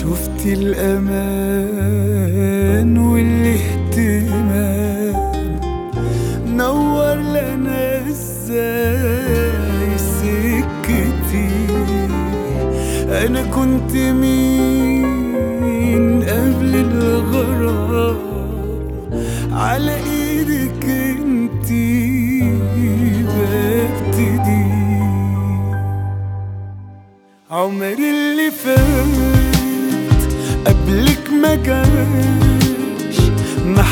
شفت الأمان والاهتمام نور لنا ازاي سكتي أنا كنت مين قبل الغرام على ايدك انتي ببتدي عمري اللي فات قبلك ما جاش ما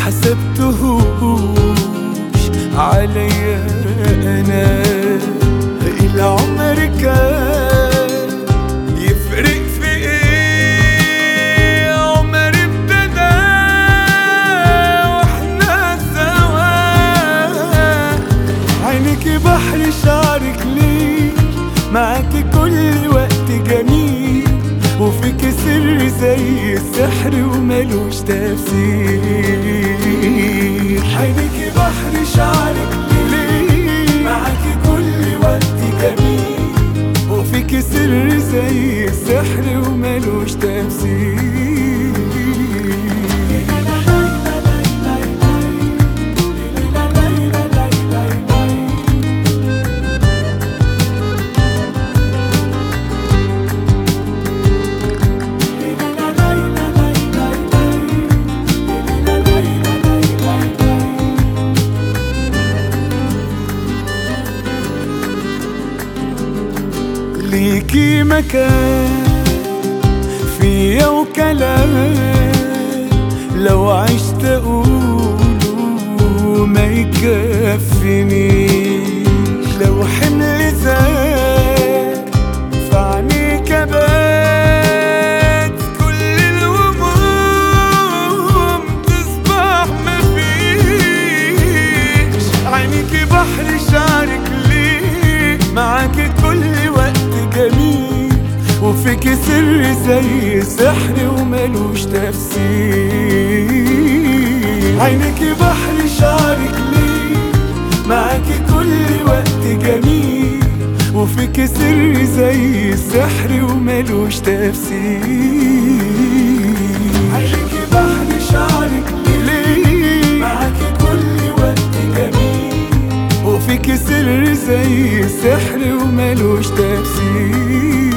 حسبتهوش عليا انا العمر كان يفرق في ايه عمر ابتدى واحنا سوا عينك بحر شعرك ليل معاكي كل وقت جميل وفيك سر زي السحر وملوش تفسير عينك بحر شعرك ليل معاكي كل وقت جميل وفيك سر زي السحر وملوش تفسير ليكي مكان فيا وكلام لو عشت اقوله ما يكفينيش لو حمل زاد فعنيك بات كل الهموم تصبح مفيش عينيكي بحر شعرك ليه معاكي كل وقت جميل وفيك سر زي سحر وملوش تفسير عينيكي بحر شعرك ليه معاكي كل وقت جميل وفيك سر زي السحر وملوش تفسير عينيكي بحر شعرك ليه معاكي كل وقت جميل وفيك سر زي السحر وملوش تفسير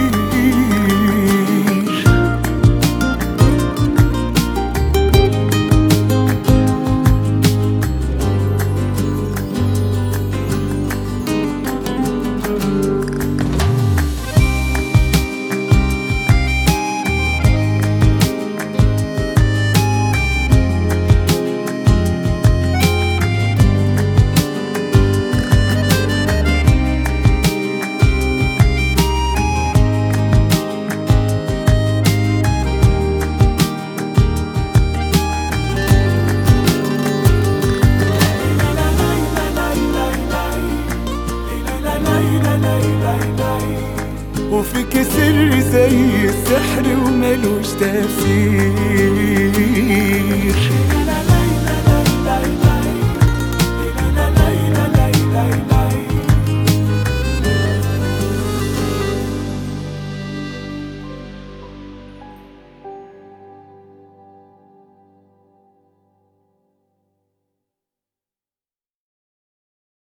وفيك سر زي السحر وملوش تفسير